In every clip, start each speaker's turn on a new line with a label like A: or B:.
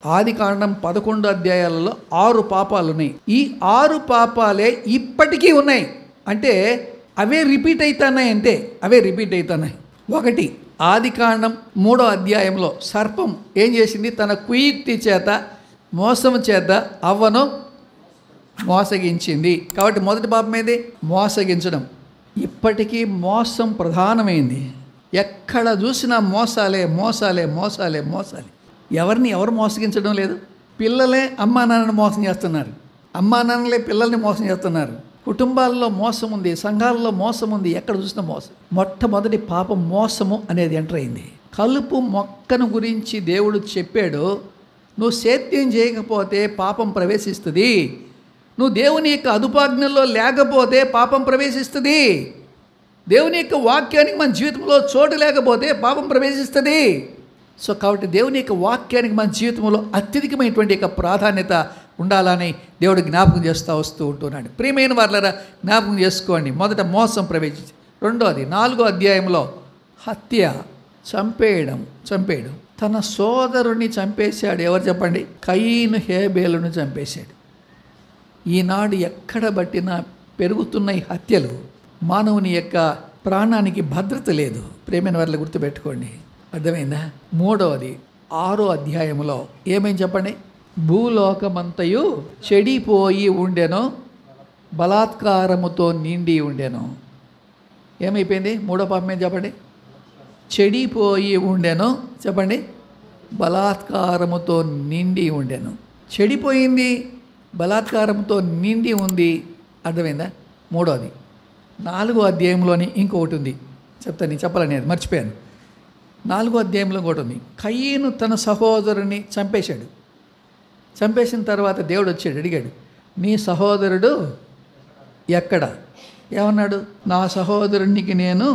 A: ఆది కాండం పదకొండు అధ్యాయాలలో ఆరు పాపాలు ఉన్నాయి ఈ ఆరు పాపాలే ఇప్పటికీ ఉన్నాయి అంటే అవే రిపీట్ అవుతున్నాయి అంటే అవే రిపీట్ అవుతున్నాయి ఒకటి ఆది కాండం మూడో అధ్యాయంలో సర్పం ఏం చేసింది తన కుయుక్తి చేత మోసం చేత అవ్వను మోసగించింది కాబట్టి మొదటి పాపం ఏది మోసగించడం ఇప్పటికీ మోసం ప్రధానమైంది ఎక్కడ చూసినా మోసాలే మోసాలే మోసాలే మోసాలే ఎవరిని ఎవరు మోసగించడం లేదు పిల్లలే అమ్మా నాన్నని మోసం చేస్తున్నారు అమ్మా నాన్నలే పిల్లల్ని మోసం చేస్తున్నారు కుటుంబాల్లో మోసం ఉంది సంఘాల్లో మోసం ఉంది ఎక్కడ చూసినా మోసం మొట్టమొదటి పాపం మోసము అనేది ఎంటర్ అయింది కలుపు మొక్కను గురించి దేవుడు చెప్పాడు నువ్వు సేద్యం చేయకపోతే పాపం ప్రవేశిస్తుంది నువ్వు దేవుని యొక్క అదుపాజ్ఞల్లో లేకపోతే పాపం ప్రవేశిస్తుంది దేవుని యొక్క వాక్యానికి మన జీవితంలో చోటు లేకపోతే పాపం ప్రవేశిస్తుంది సో కాబట్టి దేవుని యొక్క వాక్యానికి మన జీవితంలో అత్యధికమైనటువంటి యొక్క ప్రాధాన్యత ఉండాలని దేవుడు జ్ఞాపకం చేస్తూ వస్తూ ఉంటున్నాడు ప్రియమైన వాళ్ళరా జ్ఞాపకం చేసుకోండి మొదట మోసం ప్రవేశించి రెండోది నాలుగో అధ్యాయంలో హత్య చంపేయడం చంపేయడం తన సోదరుని చంపేశాడు ఎవరు చెప్పండి కయీను హేబేలును చంపేశాడు ఈనాడు ఎక్కడ బట్టినా పెరుగుతున్న ఈ హత్యలు మానవుని యొక్క ప్రాణానికి భద్రత లేదు ప్రేమైన వాళ్ళ గుర్తుపెట్టుకోండి అర్థమైందా మూడవది ఆరో అధ్యాయంలో ఏమేం చెప్పండి భూలోకమంతయు చెడిపోయి ఉండెను బలాత్కారముతో నిండి ఉండెను ఏమైపోయింది మూడో పాపం ఏం చెప్పండి చెడిపోయి ఉండెను చెప్పండి బలాత్కారముతో నిండి ఉండెను చెడిపోయింది బలాత్కారంతో నిండి ఉంది అర్థమైందా మూడోది నాలుగో అధ్యాయంలోని ఇంకొకటి ఉంది చెప్తాను నేను చెప్పాలని అది మర్చిపోయాను నాలుగో అధ్యాయంలో ఇంకోటి ఉంది కయ్యను తన సహోదరుని చంపేశాడు చంపేసిన తర్వాత దేవుడు వచ్చాడు అడిగాడు నీ సహోదరుడు ఎక్కడ ఏమన్నాడు నా సహోదరునికి నేను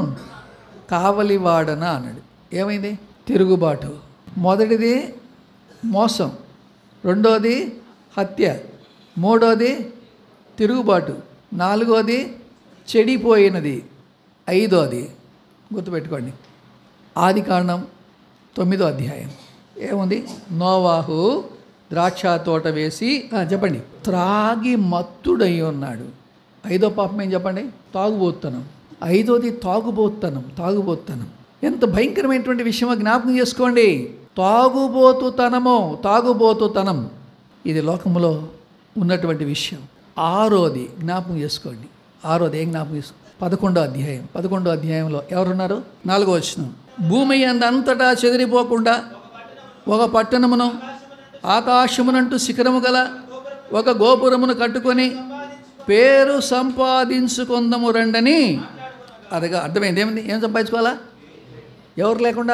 A: కావలివాడనా అన్నాడు ఏమైంది తిరుగుబాటు మొదటిది మోసం రెండోది హత్య మూడోది తిరుగుబాటు నాలుగోది చెడిపోయినది ఐదోది గుర్తుపెట్టుకోండి ఆది కాండం తొమ్మిదో అధ్యాయం ఏముంది నోవాహు ద్రాక్ష తోట వేసి ఆ, చెప్పండి త్రాగి మత్తుడై ఉన్నాడు ఐదో పాపం ఏం చెప్పండి తాగుబోత్తనం ఐదోది తాగుబోత్తనం తాగుబోత్తనం ఎంత భయంకరమైనటువంటి విషయమో జ్ఞాపకం చేసుకోండి తాగుబోతుతనము తాగుబోతుతనం ఇది లోకంలో ఉన్నటువంటి విషయం ఆరోది జ్ఞాపకం చేసుకోండి ఆరోది ఏం జ్ఞాపకం చేసుకో పదకొండో అధ్యాయం పదకొండో అధ్యాయంలో ఎవరున్నారు నాలుగో వచ్చిన భూమి అంతటా చెదిరిపోకుండా ఒక పట్టణమును ఆకాశమునంటూ శిఖరము గల ఒక గోపురమును కట్టుకొని పేరు సంపాదించుకుందము రండని అదిగా అర్థమైంది ఏమిటి ఏం సంపాదించుకోవాలా ఎవరు లేకుండా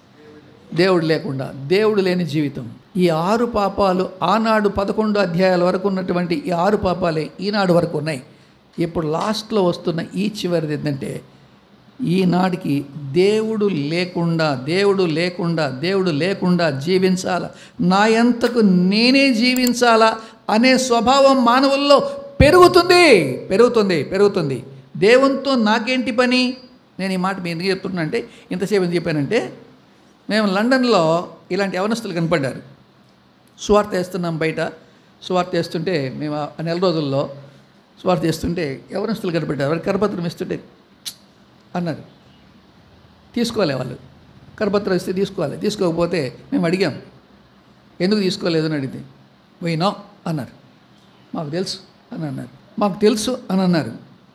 A: దేవుడు లేకుండా దేవుడు లేని జీవితం ఈ ఆరు పాపాలు ఆనాడు పదకొండు అధ్యాయాల వరకు ఉన్నటువంటి ఈ ఆరు పాపాలే ఈనాడు వరకు ఉన్నాయి ఇప్పుడు లాస్ట్లో వస్తున్న ఈ చివరిది ఏంటంటే ఈనాటికి దేవుడు లేకుండా దేవుడు లేకుండా దేవుడు లేకుండా జీవించాలా నా ఎంతకు నేనే జీవించాలా అనే స్వభావం మానవుల్లో పెరుగుతుంది పెరుగుతుంది పెరుగుతుంది దేవునితో నాకేంటి పని నేను ఈ మాట మీ ఎందుకు చెప్తున్నా అంటే ఇంతసేపు ఎందుకు చెప్పానంటే మేము లండన్లో ఇలాంటి యవనస్తులు కనపడ్డారు సువార్త వేస్తున్నాం బయట సువార్త వేస్తుంటే మేము ఆ నెల రోజుల్లో సువార్త వేస్తుంటే యవనస్తులు కనపడ్డారు వారు కరపత్రం ఇస్తుంటే అన్నారు తీసుకోలే వాళ్ళు కరపత్రం ఇస్తే తీసుకోవాలి తీసుకోకపోతే మేము అడిగాం ఎందుకు తీసుకోలేదు అని అడిగితే పోయినా అన్నారు మాకు తెలుసు అని అన్నారు మాకు తెలుసు అని అన్నారు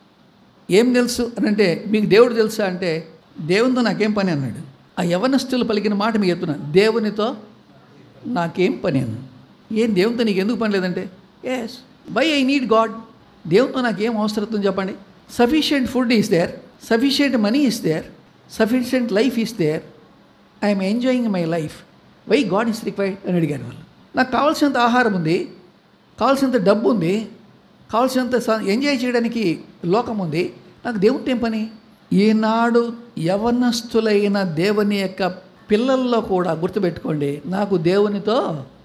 A: ఏం తెలుసు అని అంటే మీకు దేవుడు తెలుసా అంటే దేవునితో నాకేం పని అన్నాడు ఆ యవనస్తులు పలికిన మాట మీకు చెప్తున్నాను దేవునితో నాకేం పని అన్న ఏం దేవునితో నీకు ఎందుకు పని లేదంటే yes why I need god దేవునితో నాకేం అవసరం ఉంది చెప్పండి sufficient food is there sufficient money is there sufficient life is there I'm enjoying my life why god is required అని అడిగారు వాళ్ళు నాకు కావాల్సినంత ఆహారం ఉంది కావాల్సినంత డబ్బు ఉంది కావాల్సినంత స- ఎంజాయ్ చేయడానికి లోకం ఉంది నాకు దేవునితో ఏం పని ఈనాడు యవనస్తులైన దేవుని యొక్క పిల్లల్లో కూడా గుర్తుపెట్టుకోండి నాకు దేవునితో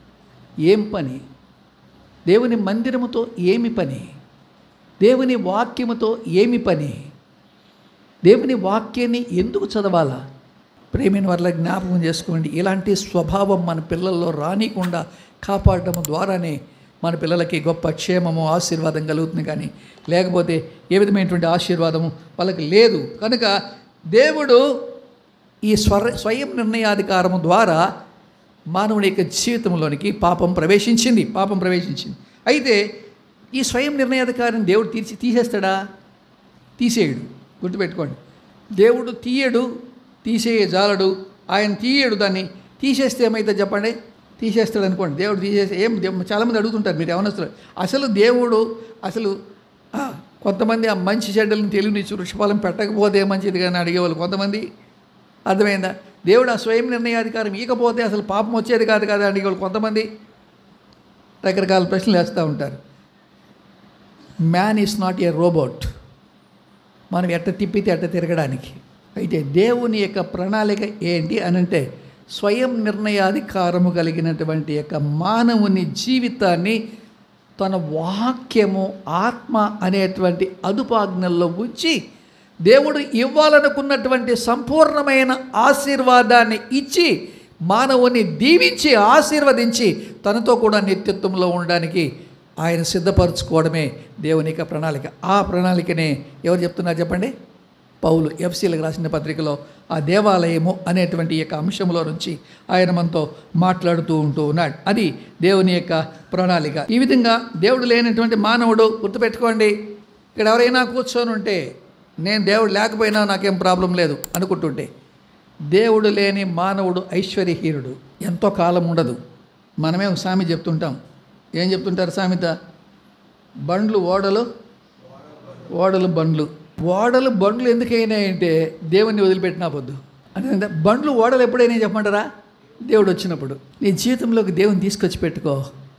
A: ఏం పని దేవుని మందిరముతో ఏమి పని దేవుని వాక్యముతో ఏమి పని దేవుని వాక్యాన్ని ఎందుకు చదవాలా ప్రేమిని వల్ల జ్ఞాపకం చేసుకోండి ఇలాంటి స్వభావం మన పిల్లల్లో రానికుండా కాపాడటం ద్వారానే మన పిల్లలకి గొప్ప క్షేమము ఆశీర్వాదం కలుగుతుంది కానీ లేకపోతే ఏ విధమైనటువంటి ఆశీర్వాదము వాళ్ళకి లేదు కనుక దేవుడు ఈ స్వర స్వయం నిర్ణయాధికారము ద్వారా మానవుని యొక్క జీవితంలోనికి పాపం ప్రవేశించింది పాపం ప్రవేశించింది అయితే ఈ స్వయం నిర్ణయాధికారం దేవుడు తీర్చి తీసేస్తాడా తీసేయడు గుర్తుపెట్టుకోండి దేవుడు తీయడు తీసేయ జాలడు ఆయన తీయడు దాన్ని తీసేస్తే ఏమైతే చెప్పండి తీసేస్తాడు అనుకోండి దేవుడు తీసేస్తే ఏం దేవ్- చాలామంది అడుగుతుంటారు మీరు ఏమనొస్తారు అసలు దేవుడు అసలు ఆ, కొంతమంది ఆ మంచి చెడ్డలను తెలియనిచ్చి వృక్షఫలం పెట్టకపోతే మంచిది కానీ అడిగేవాళ్ళు కొంతమంది అర్థమైందా దేవుడు ఆ స్వయం నిర్ణయాధికారం ఇకపోతే అసలు పాపం వచ్చేది కాదు కదా అడిగేవాళ్ళు కొంతమంది రకరకాల ప్రశ్నలు వేస్తూ ఉంటారు man is not a robot మనం ఎట్ట తిప్పితే అట్ట తిరగడానికి అయితే దేవుని యొక్క ప్రణాళిక ఏంటి అని అంటే స్వయం నిర్ణయాధికారము కలిగినటువంటి యొక్క మానవుని జీవితాన్ని తన వాక్యము ఆత్మ అనేటువంటి అదుపాజ్ఞల్లో ఉంచి దేవుడు ఇవ్వాలనుకున్నటువంటి సంపూర్ణమైన ఆశీర్వాదాన్ని ఇచ్చి మానవుని దీవించి ఆశీర్వదించి తనతో కూడా నిత్యత్వంలో ఉండడానికి ఆయన సిద్ధపరచుకోవడమే దేవుని యొక్క ప్రణాళిక ఆ ప్రణాళికనే ఎవరు చెప్తున్నారు చెప్పండి పౌలు ఎఫ్సీలకు రాసిన పత్రికలో ఆ దేవాలయము అనేటువంటి యొక్క అంశంలో నుంచి ఆయన మనతో మాట్లాడుతూ ఉంటూ ఉన్నాడు అది దేవుని యొక్క ప్రణాళిక ఈ విధంగా దేవుడు లేనటువంటి మానవుడు గుర్తుపెట్టుకోండి ఇక్కడ ఎవరైనా కూర్చొని ఉంటే నేను దేవుడు లేకపోయినా నాకేం ప్రాబ్లం లేదు అనుకుంటుంటే దేవుడు లేని మానవుడు ఐశ్వర్యహీనుడు ఎంతో కాలం ఉండదు మనమే ఒక సామెత చెప్తుంటాం ఏం చెప్తుంటారు సామెత బండ్లు ఓడలు ఓడలు బండ్లు ఓడలు బండ్లు ఎందుకైనాయంటే దేవుణ్ణి వదిలిపెట్టినా పొద్దు అంటే బండ్లు ఓడలు ఎప్పుడైనా చెప్పమంటారా దేవుడు వచ్చినప్పుడు నీ జీవితంలోకి దేవుని తీసుకొచ్చి పెట్టుకో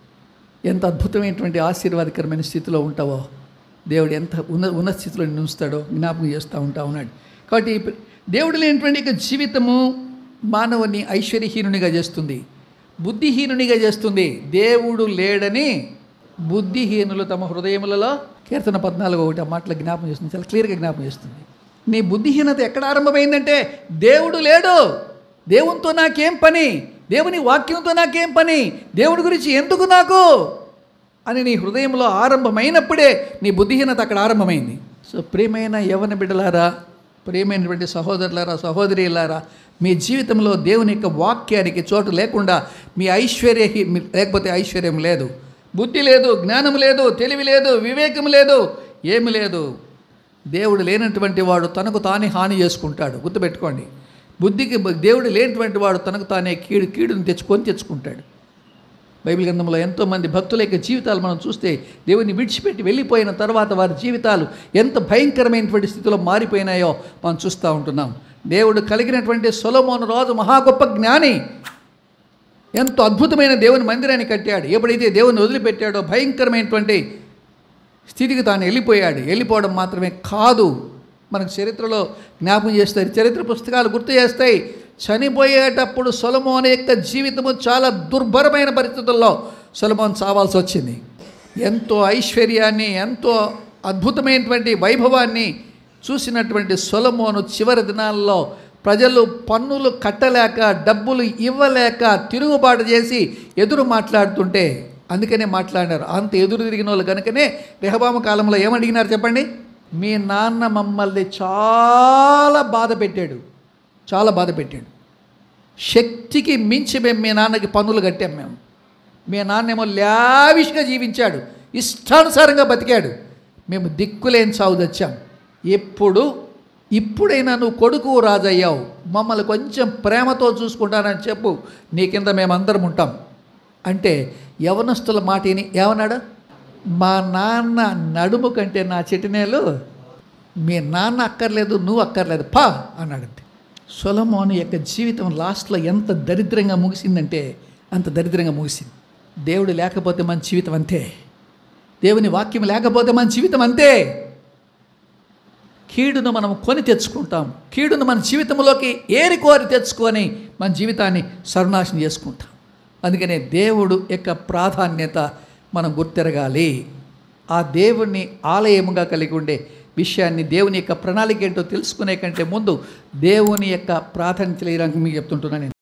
A: ఎంత అద్భుతమైనటువంటి ఆశీర్వాదకరమైన స్థితిలో ఉంటావో దేవుడు ఎంత ఉన్న ఉన్న స్థితిలో నిన్ను ఉంచుతాడో జ్ఞాపకం చేస్తూ ఉంటా ఉన్నాడు కాబట్టి ఈ దేవుడు లేనటువంటి యొక్క జీవితము మానవుని ఐశ్వర్యహీనునిగా చేస్తుంది బుద్ధిహీనునిగా చేస్తుంది దేవుడు లేడని బుద్ధిహీనులు తమ హృదయములలో కీర్తన పద్నాలుగు ఒకటి ఆ మాటలు జ్ఞాపకం చేస్తుంది చాలా క్లియర్గా జ్ఞాపకం చేస్తుంది నీ బుద్ధిహీనత ఎక్కడ ఆరంభమైందంటే దేవుడు లేడు దేవునితో నాకేం పని దేవుని వాక్యంతో నాకేం పని దేవుడి గురించి ఎందుకు నాకు అని నీ హృదయంలో ఆరంభమైనప్పుడే నీ బుద్ధిహీనత అక్కడ ఆరంభమైంది సో ప్రియమైన యవన బిడ్డలారా ప్రియమైనటువంటి సహోదరులారా సహోదరిలారా మీ జీవితంలో దేవుని యొక్క వాక్యానికి చోటు లేకుండా మీ ఐశ్వర్య లేకపోతే ఐశ్వర్యం లేదు బుద్ధి లేదు జ్ఞానం లేదు తెలివి లేదు వివేకం లేదు ఏమి లేదు దేవుడు లేనటువంటి వాడు తనకు తానే హాని చేసుకుంటాడు గుర్తుపెట్టుకోండి బుద్ధికి దేవుడు లేనటువంటి వాడు తనకు తానే కీడు కీడుని తెచ్చుకొని తెచ్చుకుంటాడు బైబిల్ గ్రంథంలో ఎంతోమంది భక్తుల యొక్క జీవితాలు మనం చూస్తే దేవుని విడిచిపెట్టి వెళ్ళిపోయిన తర్వాత వారి జీవితాలు ఎంత భయంకరమైనటువంటి స్థితిలో మారిపోయినాయో మనం చూస్తూ ఉంటున్నాం దేవుడు కలిగినటువంటి సొలమోను రాజు మహా గొప్ప జ్ఞాని ఎంతో అద్భుతమైన దేవుని మందిరాన్ని కట్టాడు ఎప్పుడైతే దేవుని వదిలిపెట్టాడో భయంకరమైనటువంటి స్థితికి తాను వెళ్ళిపోయాడు వెళ్ళిపోవడం మాత్రమే కాదు మనకు చరిత్రలో జ్ఞాపకం చేస్తాయి చరిత్ర పుస్తకాలు గుర్తు చేస్తాయి చనిపోయేటప్పుడు సొలమోన్ యొక్క జీవితము చాలా దుర్భరమైన పరిస్థితుల్లో సొలమోన్ చావాల్సి వచ్చింది ఎంతో ఐశ్వర్యాన్ని ఎంతో అద్భుతమైనటువంటి వైభవాన్ని చూసినటువంటి సొలమోను చివరి దినాల్లో ప్రజలు పన్నులు కట్టలేక డబ్బులు ఇవ్వలేక తిరుగుబాటు చేసి ఎదురు మాట్లాడుతుంటే అందుకనే మాట్లాడినారు అంత ఎదురు తిరిగిన వాళ్ళు కనుకనే రెహబామ కాలంలో ఏమడిగినారు చెప్పండి మీ నాన్న మమ్మల్ని చాలా బాధ పెట్టాడు చాలా బాధ పెట్టాడు శక్తికి మించి మేము మీ నాన్నకి పన్నులు కట్టాం మేము మీ నాన్నేమో లావిష్గా జీవించాడు ఇష్టానుసారంగా బతికాడు మేము దిక్కులేని సాగు తెచ్చాం ఎప్పుడు ఇప్పుడైనా నువ్వు కొడుకు రాజయ్యావు మమ్మల్ని కొంచెం ప్రేమతో చూసుకుంటానని చెప్పు నీ కింద మేమందరం ఉంటాం అంటే యవనస్తుల మాటిని ఏమన్నాడు మా నాన్న నడుము కంటే నా చిటినేలు మీ నాన్న అక్కర్లేదు నువ్వు అక్కర్లేదు పా అన్నాడు సొలమోను యొక్క జీవితం లాస్ట్లో ఎంత దరిద్రంగా ముగిసిందంటే అంత దరిద్రంగా ముగిసింది దేవుడు లేకపోతే మన జీవితం అంతే దేవుని వాక్యం లేకపోతే మన జీవితం అంతే కీడును మనం కొని తెచ్చుకుంటాం కీడును మన జీవితంలోకి ఏరి కోరి తెచ్చుకొని మన జీవితాన్ని సర్వనాశనం చేసుకుంటాం అందుకనే దేవుడు యొక్క ప్రాధాన్యత మనం గుర్తెరగాలి ఆ దేవుణ్ణి ఆలయముగా కలిగి ఉండే విషయాన్ని దేవుని యొక్క ప్రణాళిక ఏంటో తెలుసుకునే కంటే ముందు దేవుని యొక్క ప్రాధాన్యత తెలియడానికి మీకు చెప్తుంటున్నాను నేను